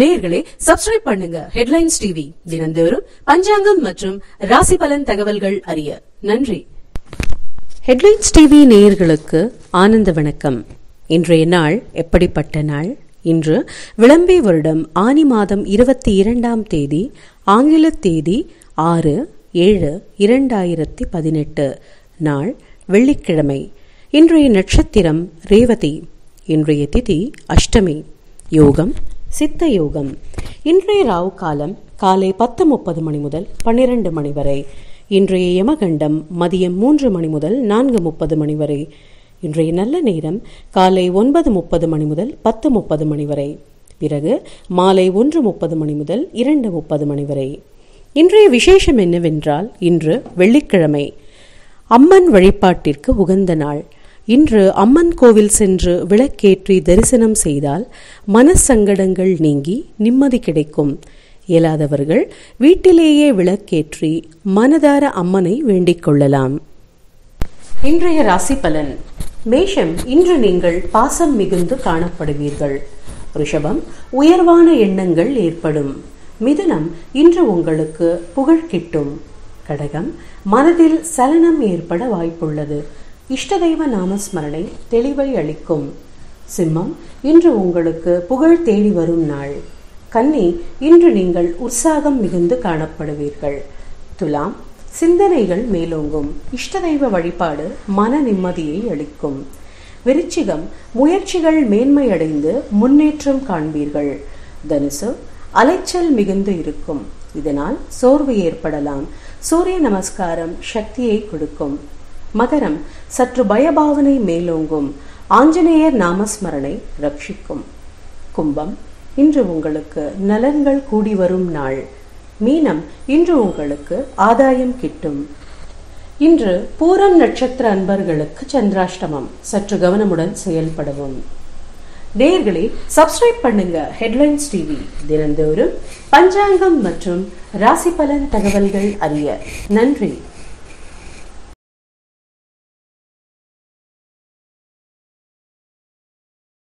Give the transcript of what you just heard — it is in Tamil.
நேயர்களே சப்ஸ்கிரைப் பண்ணுங்க ஹெட்லைன்ஸ் டிவி தினந்தோறும் பஞ்சாங்கம் மற்றும் ராசி பலன் தகவல்கள் அறிய நன்றி ஹெட்லைன்ஸ் டிவி நேயர்களுக்கு ஆனந்த வணக்கம் இன்றைய நாள் எப்படிப்பட்ட நாள் இன்று விளம்பி வருடம் ஆனி மாதம் இருபத்தி இரண்டாம் தேதி ஆங்கில தேதி ஆறு ஏழு இரண்டாயிரத்தி பதினெட்டு நாள் வெள்ளிக்கிழமை இன்றைய நட்சத்திரம் ரேவதி இன்றைய திதி அஷ்டமி யோகம் சித்த யோகம் இன்றைய ராவு காலம் காலை பத்து முப்பது மணி முதல் பன்னிரண்டு மணி வரை இன்றைய யமகண்டம் மதியம் மூன்று மணி முதல் நான்கு முப்பது மணி வரை இன்றைய நல்ல நேரம் காலை ஒன்பது முப்பது மணி முதல் பத்து முப்பது மணி வரை பிறகு மாலை ஒன்று முப்பது மணி முதல் இரண்டு முப்பது மணி வரை இன்றைய விசேஷம் என்னவென்றால் இன்று வெள்ளிக்கிழமை அம்மன் வழிபாட்டிற்கு உகந்த நாள் இன்று அம்மன் கோவில் சென்று விளக்கேற்றி தரிசனம் செய்தால் மனசங்கடங்கள் நீங்கி நிம்மதி கிடைக்கும் இயலாதவர்கள் வீட்டிலேயே விளக்கேற்றி மனதார அம்மனை வேண்டிக் கொள்ளலாம் இன்றைய ராசி பலன் மேஷம் இன்று நீங்கள் பாசம் மிகுந்து காணப்படுவீர்கள் ரிஷபம் உயர்வான எண்ணங்கள் ஏற்படும் மிதுனம் இன்று உங்களுக்கு புகழ் கிட்டும் கடகம் மனதில் சலனம் ஏற்பட வாய்ப்புள்ளது இஷ்டதெய்வ நாமஸ்மரணை தெளிவை அளிக்கும் சிம்மம் இன்று உங்களுக்கு புகழ் தேடி வரும் நாள் கன்னி இன்று நீங்கள் உற்சாகம் மிகுந்து காணப்படுவீர்கள் துலாம் சிந்தனைகள் மேலோங்கும் இஷ்டதெய்வ வழிபாடு மன நிம்மதியை அளிக்கும் விருச்சிகம் முயற்சிகள் மேன்மையடைந்து முன்னேற்றம் காண்பீர்கள் தனுசு அலைச்சல் மிகுந்து இருக்கும் இதனால் சோர்வு ஏற்படலாம் சூரிய நமஸ்காரம் சக்தியை கொடுக்கும் மகரம் சற்று பயபாவனை மேலோங்கும் ஆஞ்சநேயர் நாமஸ்மரணை ரட்சிக்கும் கும்பம் இன்று உங்களுக்கு நலன்கள் கூடி வரும் நாள் மீனம் இன்று உங்களுக்கு ஆதாயம் கிட்டும் இன்று பூரம் நட்சத்திர அன்பர்களுக்கு சந்திராஷ்டமம் சற்று கவனமுடன் செயல்படவும் நேயர்களே சப்ஸ்கிரைப் பண்ணுங்க ஹெட்லைன்ஸ் டிவி தினந்தோறும் பஞ்சாங்கம் மற்றும் ராசி பலன் தகவல்கள் அறிய நன்றி